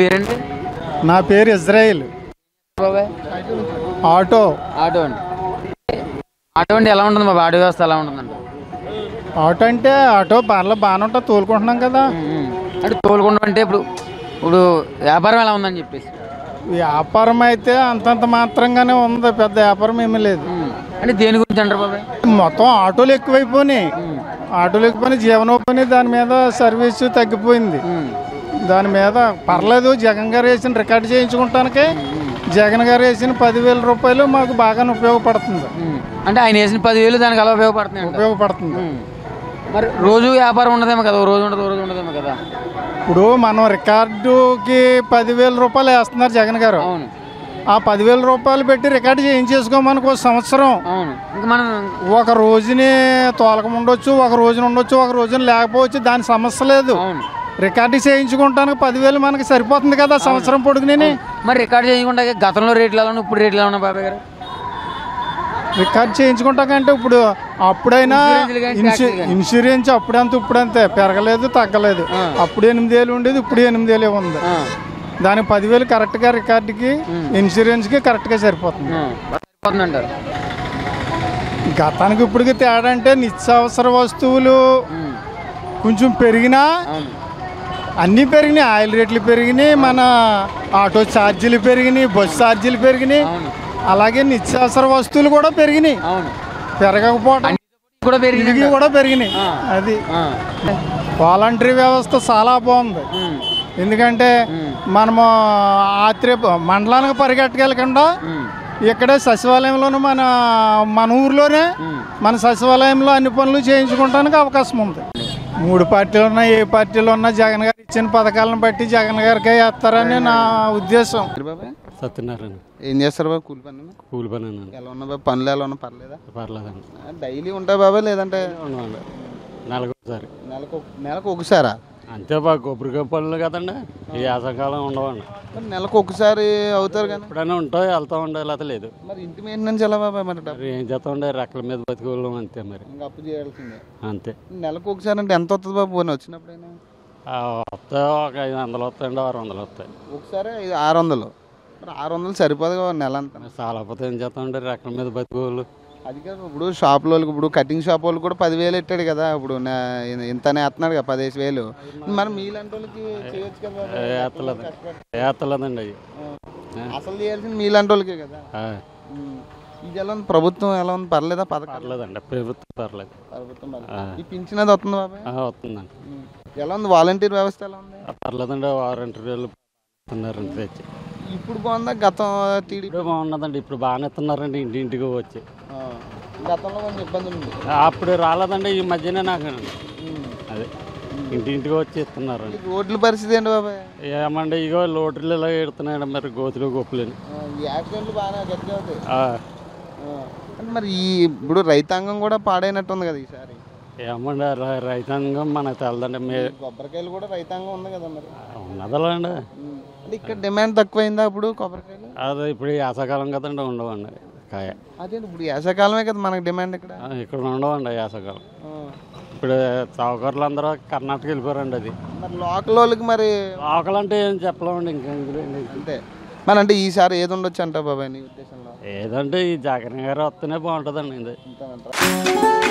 పేరండి నా పేరు ఇజ్రాయిల్ బాబాయ్ ఆటో ఆటో అండి ఆటో అండి ఎలా ఉంటుంది బాబా ఆటో వ్యవస్థ ఎలా ఉంటుందండి ఆటో అంటే ఆటో బాగా బాగానే ఉంటుంది తోలుకుంటున్నాం కదా అంటే తోలుకుండా అంటే ఇప్పుడు ఇప్పుడు వ్యాపారం ఎలా ఉందని చెప్పేసి వ్యాపారం అయితే అంతంత మాత్రంగానే ఉంది పెద్ద వ్యాపారం ఏమీ లేదు ఉమ్. అంటే దేని గురించి అంటారు బాబాయ్ మొత్తం ఆటోలు ఎక్కువైపోయినాయి ఆటోలు ఎక్కువైనా జీవనోపాధి దాని మీద సర్వీస్ తగ్గిపోయింది ఉమ్. దాని మీద పర్లేదు జగన్ గారు వేసిన రికార్డు చేయించుకుంటానికి జగన్ గారు వేసిన పదివేల రూపాయలు మాకు బాగానే ఉపయోగపడుతుంది ఉమ్. అంటే ఆయన వేసిన పదివేలు దానికి అలా ఉపయోగపడుతున్నాయి అంటారు. ఉపయోగపడుతుంది ఉమ్. మరి రోజు వ్యాపారం ఉండదేమో కదా ఓ రోజు ఉండదు ఓ రోజు ఉండదేమో కదా ఇప్పుడు మనం రికార్డుకి పదివేల రూపాయలు వేస్తున్నారు జగన్ గారు అవును ఆ పదివేల రూపాయలు పెట్టి రికార్డు చేయించేసుకోమనుకో సంవత్సరం అవును ఇంకా మనం ఒక రోజుని తోలకం ఉండొచ్చు ఒక రోజున ఉండొచ్చు ఒక రోజున లేకపోవచ్చు దాని సమస్య లేదు అవును రికార్డు చేయించుకుంటానికి పదివేలు మనకి సరిపోతుంది కదా సంవత్సరం పొడుగుని మరి రికార్డ్ చేయకుండా గతంలో రేట్లు ఎలా ఉన్నాయి ఇప్పుడు రేట్లు ఎలా ఉన్నాయి బాబాయ్ గారు రికార్డు చేయించుకుంటాకంటే ఇప్పుడు అప్పుడైనా ఇన్సూరెన్స్లు కానీ, ఇన్సూ- ట్యాక్సీలు కానీ. ఇన్సూరెన్స్ అప్పుడంత ఇప్పుడంతే పెరగలేదు తగ్గలేదు అప్పుడు ఎనిమిది వేలు ఉండేది ఇప్పుడు ఎనిమిది వేలే ఉంది ఆ. దానికి పదివేలు కరెక్ట్గా రికార్డుకి ఇన్సూరెన్స్కి కరెక్ట్గా సరిపోతుంది ఆ. సరిపోతుంది అంటారు గతానికి ఇప్పటికి తేడా అంటే నిత్యావసర వస్తువులు ఉమ్. కొంచెం పెరిగినా అవును అన్నీ పెరిగినాయి ఆయిల్ రేట్లు పెరిగినాయి మన ఆటో ఛార్జీలు పెరిగినాయి బస్ ఛార్జీలు పెరిగినాయి అవును అలాగే నిత్యావసర వస్తువులు కూడా పెరిగినాయి అవును పెరగకపోవడం కూడా పెరిగింది ఇవి కూడా పెరిగినాయి ఆ. అది ఆ. వాలంటరీ వ్యవస్థ చాలా బాగుంది ఉమ్. ఎందుకంటే మనము ఆత్రే మండలానికి పరిగెట్టగలకుండా ఉమ్. ఇక్కడే సచివాలయంలోనే మన మన ఊర్లోనే ఉమ్. మన సచివాలయంలో అన్ని పనులు చేయించుకోవడానికి అవకాశం ఉంది మూడు పార్టీలు ఉన్నా ఏ పార్టీలు ఉన్నా జగన్ గారు ఇచ్చిన పథకాలను బట్టి జగన్ గారికే వేస్తారని నా ఉద్దేశం బాబాయ్ సత్యనారాయణ ఏం చేస్తారు బాబు కూలి పని కూలి పని అన్నాను ఎలా ఉన్నా బాబు పనులు ఎలా ఉన్నా పర్లేదా పర్లేదండి డైలీ ఉంటాయి బాబాయ్ లేదంటే ఉండండి నెలకు ఒకసారి నెలకు ఒక- నెలకు ఒకసారా అంతే బా కొబ్బరికాయ పనులు కదండి ఈ వేసవకాలం ఉండవండి మరి నెలకు ఒకసారి అవుతారు కానీ ఎప్పుడైనా ఉంటాయి వెళ్తా ఉండే లేకపోతే లేదు మరి ఇంటి మెయింటెనెన్స్ ఎలా బాబాయ్ మరి డబ్బు మరి ఏం చేస్తా ఉండే రెక్కల మీద బతికోళ్ళం అంతే మరి ఇంకా అప్పు చేయాల్సిందే అంతే నెలకు ఒకసారి అంటే ఎంత వస్తుంది బాబు పోనీ వచ్చినప్పుడైనా ఆ వస్తాయి ఒక ఐదు వందలు వస్తాయండి ఆరు వందలు వస్తాయి ఒకసారి ఐదు- ఆరు వందలు మరి ఆరు వందలు సరిపోదు కదా నెల అంతా చాలా పోతే ఏం చేస్తా ఉండే రెక్కల మీద బతికోళ్ళు అది కాదు ఇప్పుడు షాప్ వాళ్ళకి ఇప్పుడు కటింగ్ షాప్ వాళ్ళు కూడా పదివేలు పెట్టాడు కదా ఇప్పుడు నా- ఇంతనే వేస్తున్నాడు కదా పదిహేను వేలు మరి మీలాంటి వాళ్ళకి చేయొచ్చు కదా బాబాయ్. ఏత్తలేదు ఏత్తలేదండి అవి అసలు చేయాల్సింది మీలాంటి వాళ్ళకే కదా ఆ, ఉమ్. ఇది ఎలా ఉంది ప్రభుత్వం ఎలా ఉంది పర్లేదా పథకాలు పర్లేదండి ప్రభుత్వం పర్లేదు ప్రభుత్వం ఆ. పర్లేదు. ఈ పింఛన్ అది వస్తుంది బాబాయ్ ఆ, వస్తుందండి ఉమ్. ఎలా ఉంది వాలంటీర్ వ్యవస్థ ఎలా ఉంది ఆ, పర్లేదండి వారంటీ వేలు ఇస్తున్నారండి తెచ్చి ఇప్పుడు బాగుందా గతం టీడీపీ ఇప్పుడు బాగున్నదండి ఇప్పుడు బాగానే ఇస్తున్నారండి ఇంటింటికి వచ్చి గతంలో కొంచెం ఇబ్బంది ఉంది అప్పుడు రాలేదండి ఈ మధ్యనే నాకు అదే ఇంటింటికి వచ్చి ఇస్తున్నారు ఈ రోడ్ల పరిస్థితి ఏంటి బాబాయ్ ఏమండి ఇగో లోటరీలు ఇలా ఎడుతున్నాయండి మరి గోతులు గొప్పలేని ఆ, ఈ యాక్సిడెంట్లు బాగా గట్టిగా అవుతాయి ఆ, ఆ. అంటే మరి ఈ ఇప్పుడు రైతాంగం కూడా పాడైనట్టు ఉంది కదా ఈసారి ఏమండి రై- రైతాంగం మనకు తెలదండి మే కొబ్బరికాయలు కూడా రైతాంగం ఉంది కదా మరి ఉన్నదలండి ఉమ్. అంటే ఇక్కడ డిమాండ్ తక్కువైందా ఇప్పుడు కొబ్బరికాయలు అదే ఇప్పుడు ఈ వేసవకాలం కదండి ఉండవండి కాయ అదే ఇప్పుడు వేసవకాలమే కదా మనకి డిమాండ్ ఇక్కడ ఆ, ఇక్కడ ఉండవండి వేసవకాలం ఆ. ఇప్పుడు చౌకర్లు అందరూ కర్ణాటక వెళ్ళిపోరండి అది మరి లోకల్ వాళ్ళకి మరి లోకల్ అంటే ఏం చెప్పలేమండి ఇంకా ఇందులో ఏంటి? అంతే మరి అంటే ఈసారి ఏది ఉండొచ్చు అంట బాబాయ్ నీ ఉద్దేశంలో ఏదంటే ఈ జగన్ గారు వస్తేనే బాగుంటుందండి ఇది అంతేనంటారా?